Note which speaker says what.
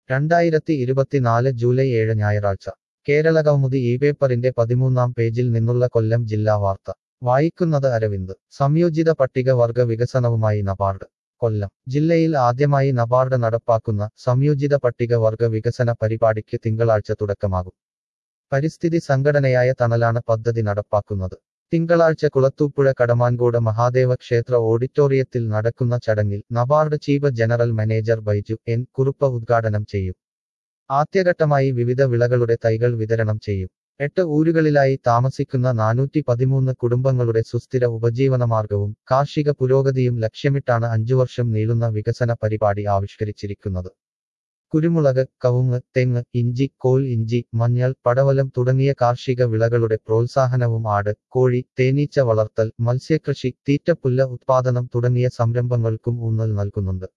Speaker 1: രണ്ടായിരത്തി ഇരുപത്തിനാല് ജൂലൈ ഏഴ് ഞായറാഴ്ച കേരളകൗമുദി ഈ പേപ്പറിന്റെ പതിമൂന്നാം പേജിൽ നിന്നുള്ള കൊല്ലം ജില്ലാ വാർത്ത വായിക്കുന്നത് അരവിന്ദ് സംയോജിത പട്ടികവർഗ വികസനവുമായി നബാർഡ് കൊല്ലം ജില്ലയിൽ ആദ്യമായി നബാർഡ് നടപ്പാക്കുന്ന സംയോജിത പട്ടികവർഗ വികസന പരിപാടിക്ക് തിങ്കളാഴ്ച തുടക്കമാകും പരിസ്ഥിതി സംഘടനയായ തണലാണ് പദ്ധതി നടപ്പാക്കുന്നത് തിങ്കളാഴ്ച കുളത്തൂപ്പുഴ കടമാൻകോട് മഹാദേവ ക്ഷേത്ര ഓഡിറ്റോറിയത്തിൽ നടക്കുന്ന ചടങ്ങിൽ NABARD chief general manager Baiju N Kurup ഉദ്ഘാടനം ചെയ്യും ആദ്യഘട്ടമായി വിവിധ വിളകളുടെ തൈകൾ വിതരണം ചെയ്യും എട്ട് ഊരുകളിലായി താമസിക്കുന്ന നാനൂറ്റി പതിമൂന്ന് കുടുംബങ്ങളുടെ സുസ്ഥിര ഉപജീവനമാർഗവും കാർഷിക പുരോഗതിയും ലക്ഷ്യമിട്ടാണ് അഞ്ചു വർഷം നീളുന്ന വികസന പരിപാടി ആവിഷ്കരിച്ചിരിക്കുന്നത് കുരുമുളക് കവുങ്ങ് തെങ്ങ് ഇഞ്ചി കോൽ ഇഞ്ചി മഞ്ഞൾ പടവലം തുടങ്ങിയ കാർഷിക വിളകളുടെ പ്രോത്സാഹനവും ആട് കോഴി തേനീച്ച വളർത്തൽ മത്സ്യകൃഷി തീറ്റപ്പുല്ല ഉത്പാദനം തുടങ്ങിയ സംരംഭങ്ങൾക്കും ഊന്നൽ നൽകുന്നുണ്ട്